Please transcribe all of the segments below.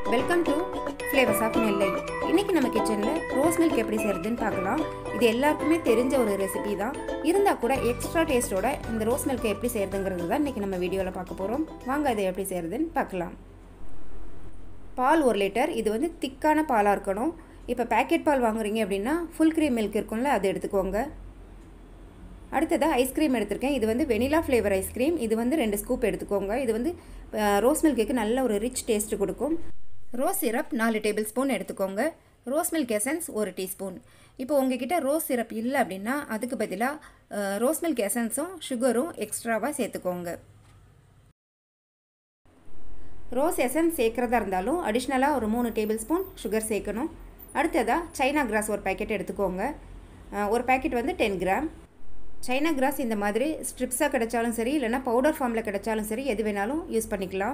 welcome to flavours of Nellai இன்னைக்கு நம்ம கிச்சனில் ரோஸ் மில்க் எப்படி செய்கிறதுன்னு பார்க்கலாம் இது எல்லாருக்குமே தெரிஞ்ச ஒரு ரெசிபி தான் இருந்தால் கூட எக்ஸ்ட்ரா டேஸ்ட்டோட இந்த ரோஸ் மில்க்கை எப்படி செய்கிறதுங்கிறது தான் இன்றைக்கி நம்ம வீடியோவில் பார்க்க போகிறோம் வாங்க இதை எப்படி செய்கிறதுன்னு பார்க்கலாம் பால் ஒரு லிட்டர் இது வந்து திக்கான பாலாக இருக்கணும் இப்போ பேக்கெட் பால் வாங்குறீங்க அப்படின்னா ஃபுல் க்ரீம் மில்க் இருக்கும்ல அதை எடுத்துக்கோங்க அடுத்ததாக ஐஸ்கிரீம் எடுத்திருக்கேன் இது வந்து வெனிலா ஃப்ளேவர் ஐஸ்கிரீம் இது வந்து ரெண்டு ஸ்கூப் எடுத்துக்கோங்க இது வந்து ரோஸ் மில்க்குக்கு நல்ல ஒரு ரிச் டேஸ்ட் கொடுக்கும் ரோஸ் சிரப் நாலு டேபிள் ஸ்பூன் எடுத்துக்கோங்க ரோஸ் மில்க் எசன்ஸ் ஒரு டீஸ்பூன் இப்போ உங்ககிட்ட ரோஸ் சிரப் இல்லை அப்படின்னா அதுக்கு பதிலாக ரோஸ் மில்க் எசன்ஸும் சுகரும் எக்ஸ்ட்ராவாக சேர்த்துக்கோங்க ரோஸ் எசன்ஸ் சேர்க்குறதா இருந்தாலும் அடிஷ்னலாக ஒரு மூணு டேபிள் ஸ்பூன் சுகர் சேர்க்கணும் அடுத்ததாக சைனா கிராஸ் ஒரு பேக்கெட் எடுத்துக்கோங்க ஒரு பேக்கெட் வந்து டென் கிராம் சைனா கிராஸ் இந்த மாதிரி ஸ்ட்ரிப்ஸாக கிடைச்சாலும் சரி இல்லைனா பவுடர் ஃபார்மில் கிடைச்சாலும் சரி எது வேணாலும் யூஸ் பண்ணிக்கலாம்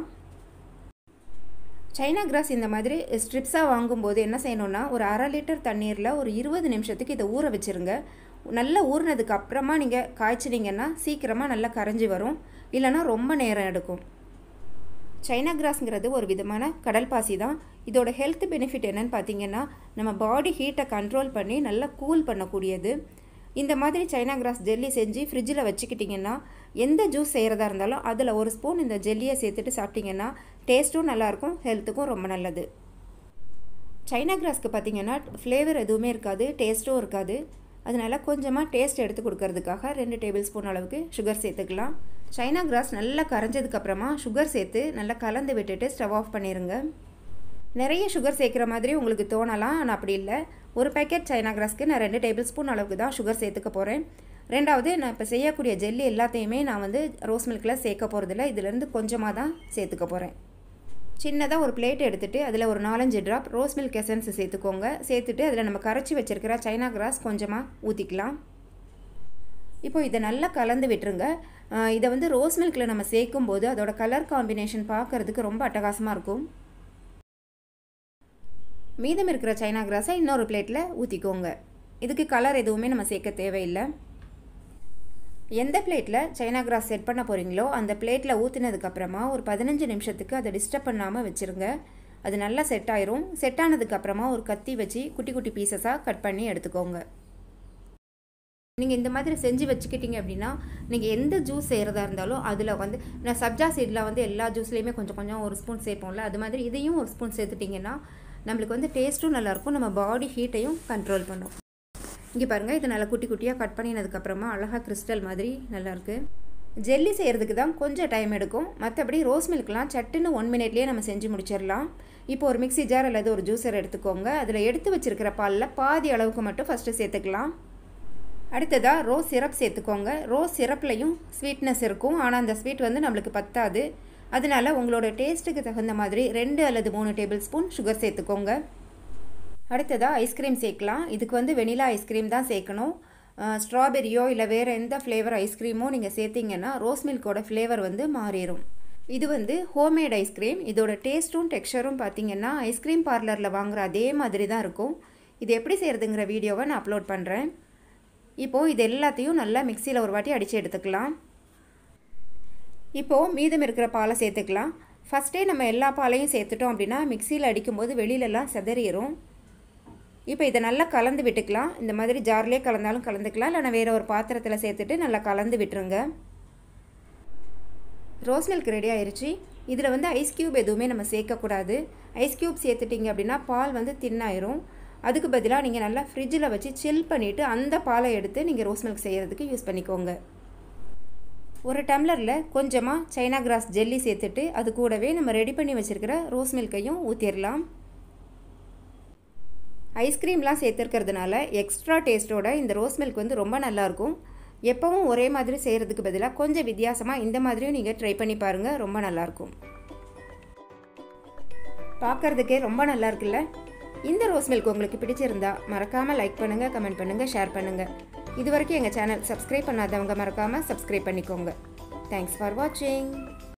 சைனா கிராஸ் இந்த மாதிரி ஸ்ட்ரிப்ஸாக வாங்கும்போது என்ன செய்யணுன்னா ஒரு அரை லிட்டர் தண்ணீரில் ஒரு இருபது நிமிஷத்துக்கு இதை ஊற வச்சுருங்க நல்லா ஊறினதுக்கு அப்புறமா நீங்கள் காய்ச்சினீங்கன்னா சீக்கிரமாக நல்லா கரைஞ்சி வரும் இல்லைனா ரொம்ப நேரம் எடுக்கும் சைனா கிராஸ்ங்கிறது ஒரு விதமான கடல் பாசி தான் இதோட ஹெல்த் பெனிஃபிட் என்னன்னு பார்த்தீங்கன்னா நம்ம பாடி ஹீட்டை கண்ட்ரோல் பண்ணி நல்லா கூல் பண்ணக்கூடியது இந்த மாதிரி சைனா கிராஸ் ஜெல்லி செஞ்சு ஃப்ரிட்ஜில் வச்சுக்கிட்டிங்கன்னா எந்த ஜூஸ் செய்கிறதா இருந்தாலும் அதில் ஒரு ஸ்பூன் இந்த ஜெல்லியை சேர்த்துட்டு சாப்பிட்டிங்கன்னா டேஸ்ட்டும் நல்லாயிருக்கும் ஹெல்த்துக்கும் ரொம்ப நல்லது சைனா கிராஸ்க்கு பார்த்திங்கன்னா ஃப்ளேவர் எதுவுமே இருக்காது டேஸ்ட்டும் இருக்காது அதனால் கொஞ்சமாக டேஸ்ட் எடுத்து கொடுக்கறதுக்காக ரெண்டு டேபிள் ஸ்பூன் அளவுக்கு சுகர் சேர்த்துக்கலாம் சைனா கிராஸ் நல்லா கரைஞ்சதுக்கப்புறமா சுகர் சேர்த்து நல்லா கலந்து விட்டுட்டு ஸ்டவ் ஆஃப் பண்ணிடுங்க நிறைய சுகர் சேர்க்குற மாதிரி உங்களுக்கு தோணலாம் ஆனால் அப்படி இல்லை ஒரு பேக்கெட் சைனா கிராஸ்க்கு நான் ரெண்டு டேபிள் ஸ்பூன் அளவுக்கு தான் சுகர் சேர்த்துக்க போகிறேன் ரெண்டாவது நான் இப்போ செய்யக்கூடிய ஜெல்லி எல்லாத்தையுமே நான் வந்து ரோஸ் மில்கில் சேர்க்க போகிறதில்ல இதிலேருந்து கொஞ்சமாக தான் சேர்த்துக்க போகிறேன் சின்னதாக ஒரு பிளேட் எடுத்துகிட்டு அதில் ஒரு நாலஞ்சு ட்ராப் ரோஸ் மில்க் எசன்ஸ் சேர்த்துக்கோங்க சேர்த்துட்டு அதில் நம்ம கரைச்சி வச்சுருக்கிற சைனா கிராஸ் கொஞ்சமாக ஊற்றிக்கலாம் இப்போ இதை நல்லா கலந்து விட்டுருங்க இதை வந்து ரோஸ் மில்கில் நம்ம சேர்க்கும் போது அதோட கலர் காம்பினேஷன் பார்க்குறதுக்கு ரொம்ப அட்டகாசமாக இருக்கும் மீதம் இருக்கிற சைனா கிராஸை இன்னொரு பிளேட்டில் ஊற்றிக்கோங்க இதுக்கு கலர் எதுவுமே நம்ம சேர்க்க தேவையில்லை எந்த பிளேட்டில் சைனா கிராஸ் செட் பண்ண போகிறீங்களோ அந்த பிளேட்டில் ஊற்றினதுக்கப்புறமா ஒரு பதினஞ்சு நிமிஷத்துக்கு அதை டிஸ்டர்ப் பண்ணாமல் வச்சுருங்க அது நல்லா செட் ஆயிரும் செட் ஆனதுக்கப்புறமா ஒரு கத்தி வச்சு குட்டி குட்டி பீசஸாக கட் பண்ணி எடுத்துக்கோங்க நீங்கள் இந்த மாதிரி செஞ்சு வச்சுக்கிட்டீங்க அப்படின்னா நீங்கள் எந்த ஜூஸ் செய்கிறதா இருந்தாலும் அதில் வந்து நான் சப்ஜா சீடில் வந்து எல்லா ஜூஸ்லேயுமே கொஞ்சம் கொஞ்சம் ஒரு ஸ்பூன் சேர்ப்போம்ல அது மாதிரி இதையும் ஒரு ஸ்பூன் சேர்த்துட்டிங்கன்னா நம்மளுக்கு வந்து டேஸ்ட்டும் நல்லாயிருக்கும் நம்ம பாடி ஹீட்டையும் கண்ட்ரோல் பண்ணும் இங்கே பாருங்கள் இதை நல்லா குட்டி குட்டியாக கட் பண்ணினதுக்கப்புறமா அழகாக கிறிஸ்டல் மாதிரி நல்லாயிருக்கு ஜெல்லி செய்கிறதுக்கு தான் கொஞ்சம் டைம் எடுக்கும் மற்றபடி ரோஸ் மில்க்லாம் சட்டுன்னு ஒன் மினிட்லேயே நம்ம செஞ்சு முடிச்சிடலாம் இப்போ ஒரு மிக்சி ஜார் அல்லது ஒரு ஜூஸர் எடுத்துக்கோங்க அதில் எடுத்து வச்சுருக்கிற பாலில் பாதி அளவுக்கு மட்டும் ஃபஸ்ட்டு சேர்த்துக்கலாம் அடுத்ததாக ரோஸ் சிரப் சேர்த்துக்கோங்க ரோஸ் சிரப்லையும் ஸ்வீட்னஸ் இருக்கும் ஆனால் அந்த ஸ்வீட் வந்து நம்மளுக்கு பத்தாது அதனால் உங்களோட டேஸ்ட்டுக்கு தகுந்த மாதிரி ரெண்டு அல்லது மூணு டேபிள் ஸ்பூன் சுகர் சேர்த்துக்கோங்க அடுத்ததாக ஐஸ்கிரீம் சேர்க்கலாம் இதுக்கு வந்து வெனிலா ஐஸ்கிரீம் தான் சேர்க்கணும் ஸ்ட்ராபெரியோ இல்லை வேறு எந்த ஃப்ளேவர் ஐஸ்கிரீமோ நீங்கள் சேர்த்திங்கன்னா ரோஸ் மில்கோட ஃப்ளேவர் வந்து மாறிடும் இது வந்து ஹோம்மேட் ஐஸ்கிரீம் இதோட டேஸ்ட்டும் டெக்ஸ்சரும் பார்த்திங்கன்னா ஐஸ்கிரீம் பார்லரில் வாங்குகிற அதே மாதிரி தான் இருக்கும் இது எப்படி செய்கிறதுங்கிற வீடியோவை நான் அப்லோட் பண்ணுறேன் இப்போது இது எல்லாத்தையும் நல்லா மிக்சியில் ஒரு வாட்டி அடித்து எடுத்துக்கலாம் இப்போது மீதம் இருக்கிற பாலை சேர்த்துக்கலாம் ஃபஸ்ட்டே நம்ம எல்லா பாலையும் சேர்த்துட்டோம் அப்படின்னா மிக்சியில் அடிக்கும்போது வெளியிலலாம் செதறிடும் இப்போ இதை நல்லா கலந்து விட்டுக்கலாம் இந்த மாதிரி ஜார்லேயே கலந்தாலும் கலந்துக்கலாம் இல்லைனா வேறு ஒரு பாத்திரத்தில் சேர்த்துட்டு நல்லா கலந்து விட்டுருங்க ரோஸ் மில்க் ரெடி ஆயிடுச்சு இதில் வந்து ஐஸ் க்யூப் எதுவுமே நம்ம சேர்க்கக்கூடாது ஐஸ் க்யூப் சேர்த்துட்டிங்க அப்படின்னா பால் வந்து தின்னாயிரும் அதுக்கு பதிலாக நீங்கள் நல்லா ஃப்ரிட்ஜில் வச்சு சில் பண்ணிவிட்டு அந்த பாலை எடுத்து நீங்கள் ரோஸ் மில்க் செய்கிறதுக்கு யூஸ் பண்ணிக்கோங்க ஒரு டம்ளரில் கொஞ்சமாக சைனா கிராஸ் ஜெல்லி சேர்த்துட்டு அது கூடவே நம்ம ரெடி பண்ணி வச்சுருக்கிற ரோஸ் மில்கையும் ஊற்றிடலாம் ஐஸ்கிரீம்லாம் சேர்த்துருக்கிறதுனால எக்ஸ்ட்ரா டேஸ்ட்டோட இந்த ரோஸ் மில்க் வந்து ரொம்ப நல்லாயிருக்கும் எப்போவும் ஒரே மாதிரி செய்கிறதுக்கு பதிலாக கொஞ்சம் வித்தியாசமாக இந்த மாதிரியும் நீங்கள் ட்ரை பண்ணி பாருங்கள் ரொம்ப நல்லாயிருக்கும் பார்க்குறதுக்கே ரொம்ப நல்லா இருக்குல்ல இந்த ரோஸ் மில்க் உங்களுக்கு பிடிச்சிருந்தா மறக்காமல் லைக் பண்ணுங்கள் கமெண்ட் பண்ணுங்கள் ஷேர் பண்ணுங்கள் இது வரைக்கும் எங்கள் சேனல் சப்ஸ்கிரைப் பண்ணாதவங்க மறக்காமல் சப்ஸ்கிரைப் பண்ணிக்கோங்க தேங்க்ஸ் ஃபார் வாட்சிங்